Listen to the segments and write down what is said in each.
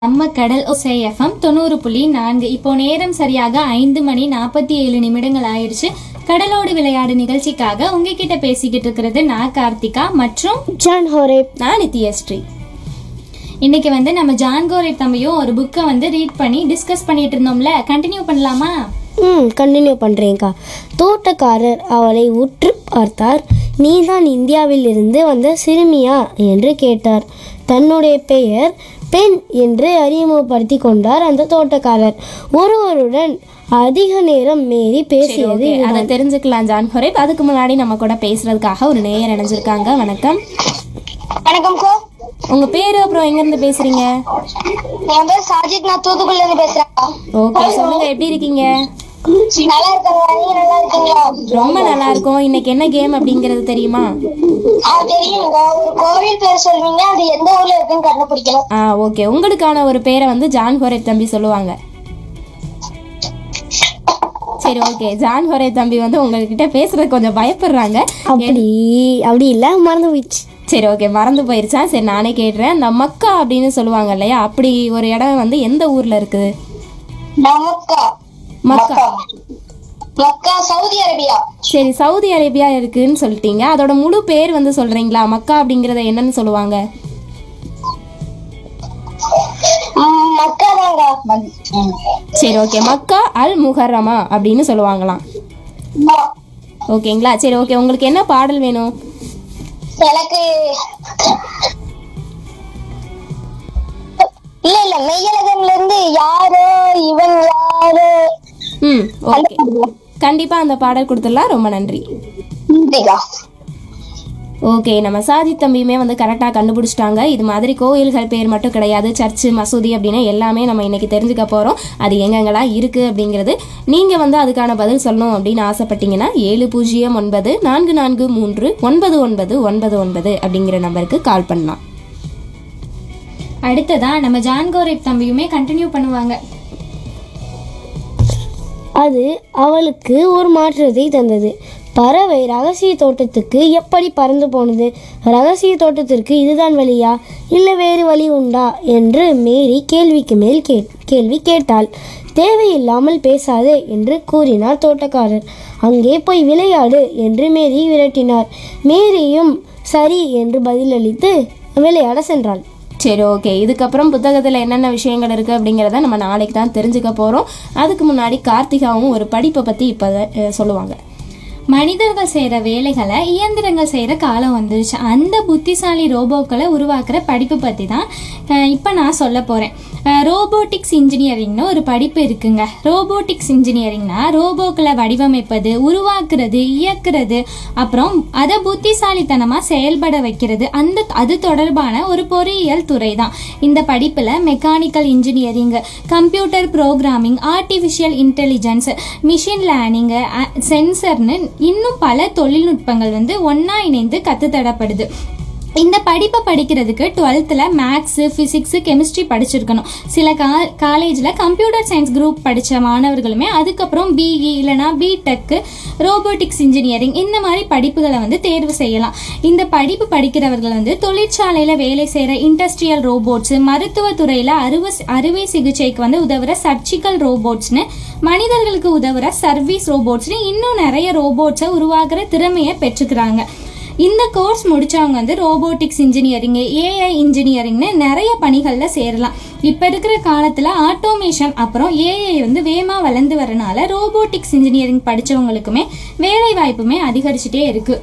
நம்ம கடல் ஒசை எஃப்எம் தொண்ணூறு புள்ளி நான்கு இப்போ நேரம் சரியாக ஐந்து மணி நாற்பத்தி ஏழு நிமிடங்கள் ஆயிடுச்சு கடலோடு விளையாடு நிகழ்ச்சிக்காக உங்ககிட்ட பேசிக்கிட்டு இருக்கிறது நான் கார்த்திகா மற்றும் ஜான் ஹோரேப் நான் நித்யஸ்ரீ இன்னைக்கு வந்து நம்ம ஜான்கோரை தம்பியும் ஒரு புக்கை வந்து ரீட் பண்ணி டிஸ்கஸ் பண்ணிட்டு இருந்தோம்ல கண்டினியூ பண்ணலாமா ம் கண்டினியூ பண்ணுறேங்க்கா தோட்டக்காரர் அவளை உற்று பார்த்தார் நீதான் இந்தியாவில் இருந்து வந்த சிறுமியா என்று கேட்டார் தன்னுடைய பெயர் பெண் என்று அறிமுகப்படுத்தி கொண்டார் அந்த தோட்டக்காரர் ஒருவருடன் அதிக நேரம் மீறி பேசியது ஓகே அதை தெரிஞ்சுக்கலாம் ஜான்கோரை அதுக்கு முன்னாடி நம்ம கூட பேசுறதுக்காக ஒரு நேயர் இணைஞ்சிருக்காங்க வணக்கம் வணக்கம் கோ உங்க பேரு அப்புறம் எங்க இருந்து பேசுறீங்க என் பேர் சாஜித் நான் தூத்துக்குடில இருந்து பேசுறேன் ஓகே சொல்லுங்க எப்படி இருக்கீங்க நல்லா இருக்கேங்க நீங்க நல்லா இருக்கீங்களா ரொம்ப நல்லா இருக்கும் இன்னைக்கு என்ன கேம் அப்படிங்கிறது தெரியுமா ஆ தெரியுங்க ஒரு கோவில் பேர் சொல்வீங்க அது எந்த ஊர்ல இருக்குன்னு கண்டுபிடிக்கணும் ஆ ஓகே உங்களுக்கான ஒரு பேரை வந்து ஜான் ஹோரே தம்பி சொல்லுவாங்க சரி ஓகே ஜான் ஹோரே தம்பி வந்து உங்ககிட்ட பேசுறது கொஞ்சம் பயப்படுறாங்க அப்படி அப்படி இல்லை மறந்து போயிடுச்சு சரி ஓகே மறந்து போயிருச்சா சரி நானே கேட்டுறேன் இந்த மக்கா அப்படின்னு சொல்லுவாங்க இல்லையா அப்படி ஒரு இடம் வந்து எந்த ஊர்ல இருக்குது Mecca Mecca Mecca Saudi Arabia சரி சவுதி அரேபியா இருக்குன்னு சொல்லிட்டீங்க அதோட முழு பேர் வந்து சொல்றீங்களா மக்கா அப்படிங்கறத என்னன்னு சொல்லுவாங்க ம், மக்கா தாங்க சரி ஓகே மக்கா அல் முஹர்ரமா அப்படின்னு சொல்லுவாங்களாம் ம- ஓகேங்களா சரி ஓகே உங்களுக்கு என்ன பாடல் வேணும் எனக்கு இல்ல இல்ல மெய்யழகன்ல இருந்து யாரோ இவன் யாரோ ம் ஓகே கண்டிப்பா அந்த பாடல் கொடுத்துடலாம் ரொம்ப நன்றி நன்றிக்கா ஓகே நம்ம சாதி தம்பியுமே வந்து கரெக்டாக கண்டுபிடிச்சிட்டாங்க இது மாதிரி கோயில்கள் பேர் மட்டும் கிடையாது சர்ச்சு மசூதி அப்படின்னு எல்லாமே நம்ம இன்னைக்கு தெரிஞ்சுக்க போகிறோம் அது எங்கெங்கெல்லாம் இருக்குது அப்படிங்கிறது நீங்கள் வந்து அதுக்கான பதில் சொல்லணும் அப்படின்னு ஆசைப்பட்டீங்கன்னா ஏழு பூஜ்ஜியம் ஒன்பது நான்கு நான்கு மூன்று ஒன்பது ஒன்பது ஒன்பது ஒன்பது அப்படிங்கிற நம்பருக்கு கால் பண்ணலாம் அடுத்ததா நம்ம ஜான்கோரேப் தம்பியுமே கண்டினியூ பண்ணுவாங்க அது அவளுக்கு ஒரு மாற்றத்தை தந்தது பறவை ரகசிய தோட்டத்துக்கு எப்படி பறந்து போனது ரகசிய தோட்டத்திற்கு இதுதான் வழியா இல்லை வேறு வழி உண்டா என்று மேரி கேள்விக்கு மேல் கே கேள்வி கேட்டாள் தேவையில்லாமல் பேசாதே என்று கூறினார் தோட்டக்காரர் அங்கே போய் விளையாடு என்று மேரி விரட்டினார் மேரியும் சரி என்று பதிலளித்து விளையாட சென்றாள் சரி ஓகே இதுக்கப்புறம் புத்தகத்தில் என்னென்ன விஷயங்கள் இருக்குது அப்படிங்கிறத நம்ம நாளைக்கு தான் தெரிஞ்சுக்க போகிறோம் அதுக்கு முன்னாடி கார்த்திகாவும் ஒரு படிப்பை பற்றி இப்போ சொல்லுவாங்க மனிதர்கள் செய்கிற வேலைகளை இயந்திரங்கள் செய்கிற காலம் வந்துருச்சு அந்த புத்திசாலி ரோபோக்களை உருவாக்குற படிப்பு பற்றி தான் இப்போ நான் சொல்ல போகிறேன் ரோபோட்டிக்ஸ் இன்ஜினியரிங்னு ஒரு படிப்பு இருக்குங்க ரோபோட்டிக்ஸ் இன்ஜினியரிங்னா ரோபோக்களை வடிவமைப்பது உருவாக்குறது இயக்குறது அப்புறம் அதை புத்திசாலித்தனமாக செயல்பட வைக்கிறது அந்த அது தொடர்பான ஒரு பொறியியல் துறை தான் இந்த படிப்பில் mechanical engineering computer programming artificial intelligence machine learning சென்சர்னு இன்னும் பல தொழில்நுட்பங்கள் வந்து ஒன்றா இணைந்து கற்றுத்தரப்படுது இந்த படிப்பை படிக்கிறதுக்கு டுவெல்த்தில் மேக்ஸு ஃபிசிக்ஸு கெமிஸ்ட்ரி படிச்சிருக்கணும் சில கா காலேஜில் கம்ப்யூட்டர் சயின்ஸ் குரூப் படித்த மாணவர்களுமே அதுக்கப்புறம் பிஇ இல்லைனா பிடெக்கு ரோபோட்டிக்ஸ் இன்ஜினியரிங் இந்த மாதிரி படிப்புகளை வந்து தேர்வு செய்யலாம் இந்த படிப்பு படிக்கிறவர்கள் வந்து தொழிற்சாலையில் வேலை செய்கிற இண்டஸ்ட்ரியல் ரோபோட்ஸு மருத்துவத்துறையில் அறுவை அறுவை சிகிச்சைக்கு வந்து உதவுற சர்ஜிக்கல் ரோபோட்ஸ்னு மனிதர்களுக்கு உதவுற சர்வீஸ் ரோபோட்ஸ்னு இன்னும் நிறைய ரோபோட்ஸை உருவாக்குற திறமையை பெற்றுக்கிறாங்க இந்த கோர்ஸ் முடிச்சவங்க வந்து ரோபோட்டிக்ஸ் இன்ஜினியரிங் ஏஐ இன்ஜினியரிங்னு நிறைய பணிகளில் சேரலாம் இப்போ இருக்கிற காலத்தில் ஆட்டோமேஷன் அப்புறம் ஏஐ வந்து வேகமாக வளர்ந்து வரனால ரோபோட்டிக்ஸ் இன்ஜினியரிங் படித்தவங்களுக்குமே வேலை வாய்ப்புமே அதிகரிச்சுட்டே இருக்கு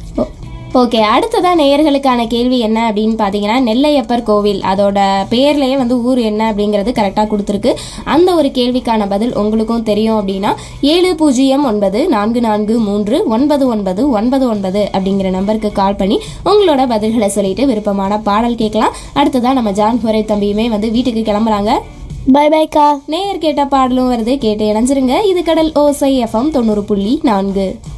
ஓகே அடுத்ததான் நேயர்களுக்கான கேள்வி என்ன அப்படின்னு பார்த்தீங்கன்னா நெல்லையப்பர் கோவில் அதோட பேர்லயே வந்து ஊர் என்ன அப்படிங்கிறது கரெக்டாக கொடுத்துருக்கு அந்த ஒரு கேள்விக்கான பதில் உங்களுக்கும் தெரியும் அப்படின்னா ஏழு பூஜ்ஜியம் ஒன்பது நான்கு நான்கு மூன்று ஒன்பது ஒன்பது ஒன்பது ஒன்பது அப்படிங்கிற நம்பருக்கு கால் பண்ணி உங்களோட பதில்களை சொல்லிட்டு விருப்பமான பாடல் கேட்கலாம் அடுத்ததான் நம்ம ஜான் ஹொரே தம்பியுமே வந்து வீட்டுக்கு கிளம்புறாங்க பை பைக்கா நேயர் கேட்ட பாடலும் வருது கேட்டு இணைஞ்சிருங்க இது கடல் ஓசை எஃப்எம் தொண்ணூறு புள்ளி நான்கு